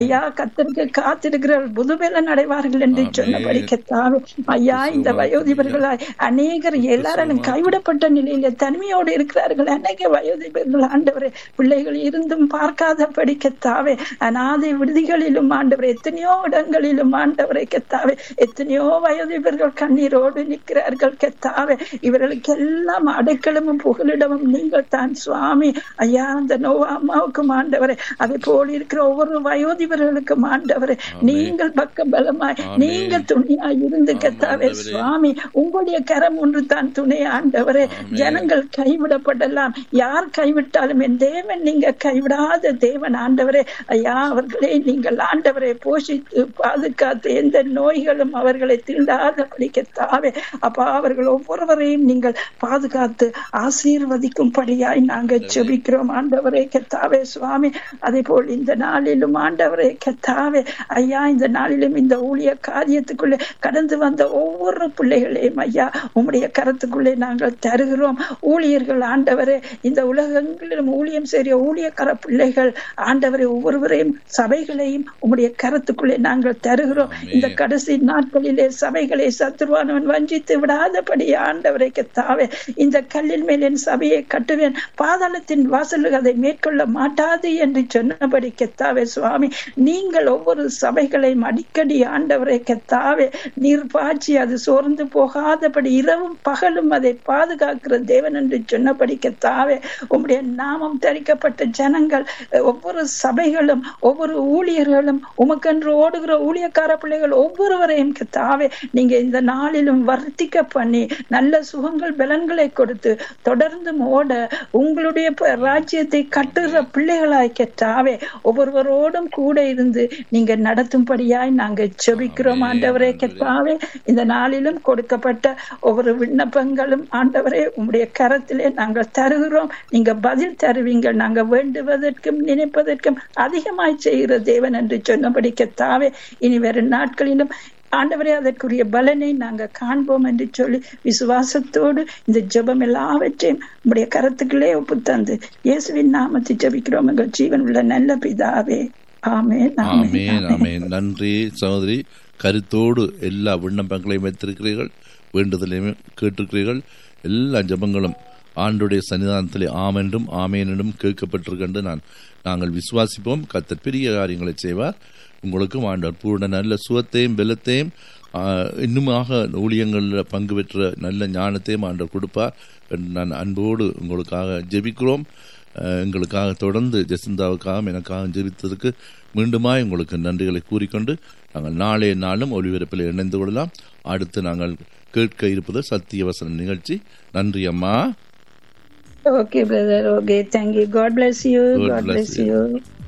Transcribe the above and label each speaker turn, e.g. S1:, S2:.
S1: ஐயா கத்தருக்கு காத்திருக்கிறவர்கள் புதுபெலன் அடைவார்கள் என்று
S2: ஆமென்.
S1: சொன்னபடி கத்தாவே ஐயா இந்த வயோதிபர்களாய் அநேகர் எல்லாரும் கைவிடப்பட்ட நிலையில தனிமையோடு இருக்கிறார்கள் அநேக வயோதிபர்கள் ஆண்டவரே பிள்ளைகள் இருந்தும் பார்க்காதபடி கத்தாவே அநாதை விடுதிகளிலும் ஆண்டவரே எத்தனையோ இடங்களிலும் ஆண்டவரை கத்தாவே எத்தனையோ வயோதிபர்கள் கண்ணீரோடு நிற்கிறார்கள் கத்தாவே இவர்களுக்கு எல்லாம் அடைக்கலமும் புகலிடமும் நீங்கள் தான் சுவாமி ஐயா அந்த நோவா அம்மாவுக்கும் ஆண்டவரே அதை போல் இருக்கிற ஒவ்வொரு வயோதிபர்களுக்கும் ஆண்டவரே நீங்கள் பக்க பலமாய்
S2: ஆமென்.
S1: நீங்கள் துணையாய் இருந்து
S2: ஆமென்,
S1: கத்தாவே
S2: ஆண்டவரே.
S1: சுவாமி உங்களுடைய கரம் ஒன்று தான் துணை ஆண்டவரே
S2: ஆமென்.
S1: ஜனங்கள் கைவிடப்படலாம் யார் கைவிட்டாலும் என் தேவன் நீங்க கைவிடாத தேவன் ஆண்டவரே ஐயா அவர்களே நீங்கள் ஆண்டவரை போஷித்து பாதுகாத்து எந்த நோய்களும் அவர்களை தீண்டாத படிக்கத்தாவே அப்பா அவர்கள் ஒவ்வொருவரையும் நீங்கள் பாதுகாத்து ஆசீர்வதிக்கும்படியாய் நாங்கள் செபிக்கிறோம் ஆண்டவரே கத்தாவே சுவாமி அதே போல் இந்த நாளிலும் ஆண்டவரே கத்தாவே ஐயா இந்த நாளிலும் இந்த ஊழிய காரியத்துக்குள்ளே கடந்து வந்த ஒவ்வொரு பிள்ளைகளையும் ஐயா உம்முடைய கரத்துக்குள்ளே நாங்கள் தருகிறோம் ஊழியர்கள் ஆண்டவரே இந்த உலகங்களிலும் ஊழியம் செய்ய ஊழியக்கார பிள்ளைகள் ஆண்டவரை ஒவ்வொருவரையும் சபைகளையும் உம்முடைய கரத்துக்குள்ளே நாங்கள் தருகிறோம்
S2: ஆமென்.
S1: இந்த கடைசி நாட்களிலே சபைகளை சத்துருவானவன் வஞ்சித்து விடாதபடி ஆண்டவரை கத்தாவே இந்த கல்லின் மேல் என் சபையை கட்டுவேன் பாதாளத்தின் வாசலுக்கு அதை மேற்கொள்ள மாட்டாது என்று சொன்னபடி கெத்தாவே சுவாமி நீங்கள் ஒவ்வொரு சபைகளையும் அடிக்கடி ஆண்டவரை கெத்தாவே நீர் பாய்ச்சி அது சோர்ந்து போகாதபடி இரவும் பகலும் அதை பாதுகாக்கிற தேவன் என்று சொன்னபடி கெத்தாவே உம்முடைய நாமம் தரிக்கப்பட்ட ஜனங்கள் ஒவ்வொரு சபைகளும் ஒவ்வொரு ஊழியர்களும் உமக்கென்று ஓடுகிற ஊழியக்கார பிள்ளைகள் ஒவ்வொருவரையும் கத்தாவே நீங்க இந்த நாளிலும் வர்த்திக்க பண்ணி நல்ல சுகங்கள் பலன்களை கொடுத்து தொடர்ந்து ஓட உங்களுடைய ப- ராஜ்யத்தை கட்டுகிற பிள்ளைகளாய் கெட்டாவே ஒவ்வொருவரோடும் கூட இருந்து நீங்க நடத்தும்படியாய் நாங்க செபிக்கிறோம்
S2: ஆமென்,
S1: ஆண்டவரே
S2: ஆண்டவரே.
S1: கெட்டாவே இந்த நாளிலும் கொடுக்கப்பட்ட ஒவ்வொரு விண்ணப்பங்களும் ஆண்டவரே உம்முடைய கரத்திலே நாங்கள் தருகிறோம் நீங்க பதில் தருவீங்க நாங்க வேண்டுவதற்கும் நினைப்பதற்கும் அதிகமாய் செய்கிற தேவன் என்று சொன்னபடி கெத்தாவே இனி வரும் நாட்களிலும் ஆண்டவரே அதற்குரிய பலனை நாங்க காண்போம் என்று சொல்லி விசுவாசத்தோடு இந்த ஜெபம் எல்லாவற்றையும் உம்முடைய கரத்துக்குள்ளே ஒப்பு தந்து இயேசுவின் நாமத்தை ஜெபிக்கிறோம் எங்கள் ஜீவன் உள்ள நல்ல பிதாவே ஆமென் ஆமென்
S2: ஆமேன் ஆமேன் நன்றி சகோதரி கருத்தோடு எல்லா விண்ணப்பங்களையும் வைத்திருக்கிறீர்கள் வேண்டுதலையும் கேட்டிருக்கிறீர்கள் எல்லா ஜெபங்களும் ஆண்டுடைய சன்னிதானத்திலே ஆமென்றும் ஆமேனிடும் கேட்கப்பட்டிருக்கின்ற நான் நாங்கள் விசுவாசிப்போம் கத்தர் பெரிய காரியங்களை செய்வார் உங்களுக்கும் ஆண்டவர் பூர்ண நல்ல சுகத்தையும் பலத்தையும் ஆ, இன்னுமாக ஊழியங்களில் பங்கு பெற்ற நல்ல ஞானத்தையும் ஆண்டவர் கொடுப்பார் என்று நான் அன்போடு உங்களுக்காக ஜெபிக்கிறோம் அஹ், எங்களுக்காக தொடர்ந்து ஜெசிந்தாவுக்காகவும் எனக்காக ஜெபித்ததற்கு மீண்டுமாய் உங்களுக்கு நன்றிகளை கூறிக்கொண்டு நாங்கள் நாளைய நாளும் ஒளிபரப்பில் இணைந்து கொள்ளலாம் அடுத்து நாங்கள் கேட்க இருப்பது சத்தியவசன நிகழ்ச்சி நன்றி அம்மா
S1: okay brother okay thank you God bless you
S2: God
S1: God
S2: bless
S1: bless
S2: you.
S1: You